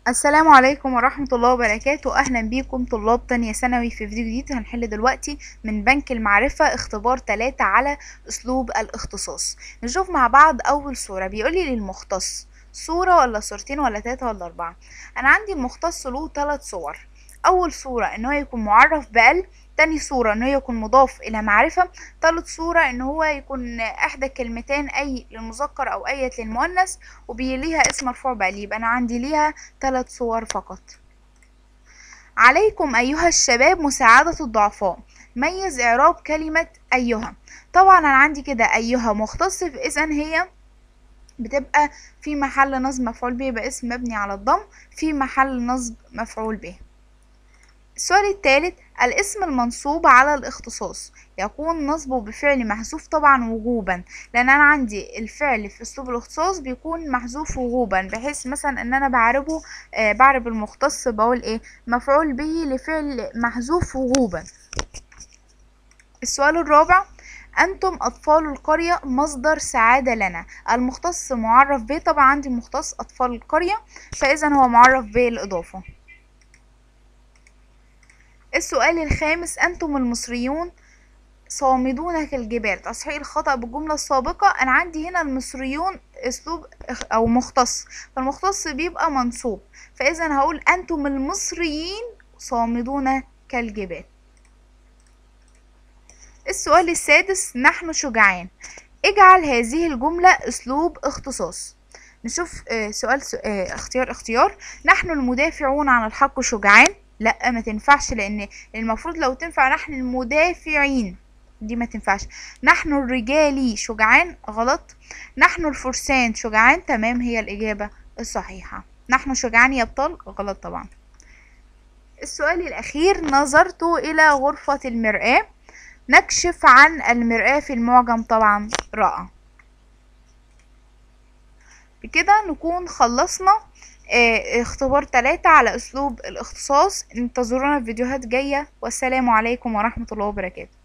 السلام عليكم ورحمة الله وبركاته أهلا بيكم طلاب تانية ثانوي في فيديو جديد هنحل دلوقتي من بنك المعرفة اختبار تلاتة على أسلوب الاختصاص نشوف مع بعض أول صورة بيقولي للمختص صورة ولا صورتين ولا تلاتة ولا أربعة أنا عندي المختص له تلات صور أول صورة إن هو يكون معرف بال تاني صورة إن هو يكون مضاف إلى معرفة تالت صورة إن هو يكون إحدى كلمتين أي للمذكر أو أية للمؤنث وبيليها اسم مرفوع بقى يبقى أنا عندي ليها تلات صور فقط عليكم أيها الشباب مساعدة الضعفاء ميز إعراب كلمة أيها طبعا أنا عندي كده أيها مختص إذا هي بتبقى في محل نصب مفعول به يبقى اسم مبني على الضم في محل نصب مفعول به السؤال الثالث الاسم المنصوب على الاختصاص يكون نصبه بفعل محذوف طبعا وجوبا لان انا عندي الفعل في اسلوب الاختصاص بيكون محذوف وجوبا بحيث مثلا ان انا بعربه آه بعرب المختص بقول ايه مفعول به لفعل محذوف وجوبا السؤال الرابع أنتم أطفال القرية مصدر سعادة لنا المختص معرف به طبعا عندي مختص أطفال القرية فإذا هو معرف به الإضافة السؤال الخامس أنتم المصريون صامدون كالجبال تصحيح الخطأ بالجملة السابقة أنا عندي هنا المصريون أسلوب أو مختص فالمختص بيبقى منصوب فإذا هقول أنتم المصريين صامدون كالجبال السؤال السادس نحن شجعان اجعل هذه الجملة أسلوب اختصاص نشوف سؤال اختيار اختيار نحن المدافعون عن الحق شجعان لا ما تنفعش لان المفروض لو تنفع نحن المدافعين دي ما تنفعش نحن الرجال شجعان غلط نحن الفرسان شجعان تمام هي الإجابة الصحيحة نحن شجعان يا ابطال غلط طبعا السؤال الأخير نظرت إلى غرفة المرآة نكشف عن المرآة في المعجم طبعا رأى بكده نكون خلصنا اختبار تلاتة على اسلوب الاختصاص انتظرونا في فيديوهات جاية والسلام عليكم ورحمة الله وبركاته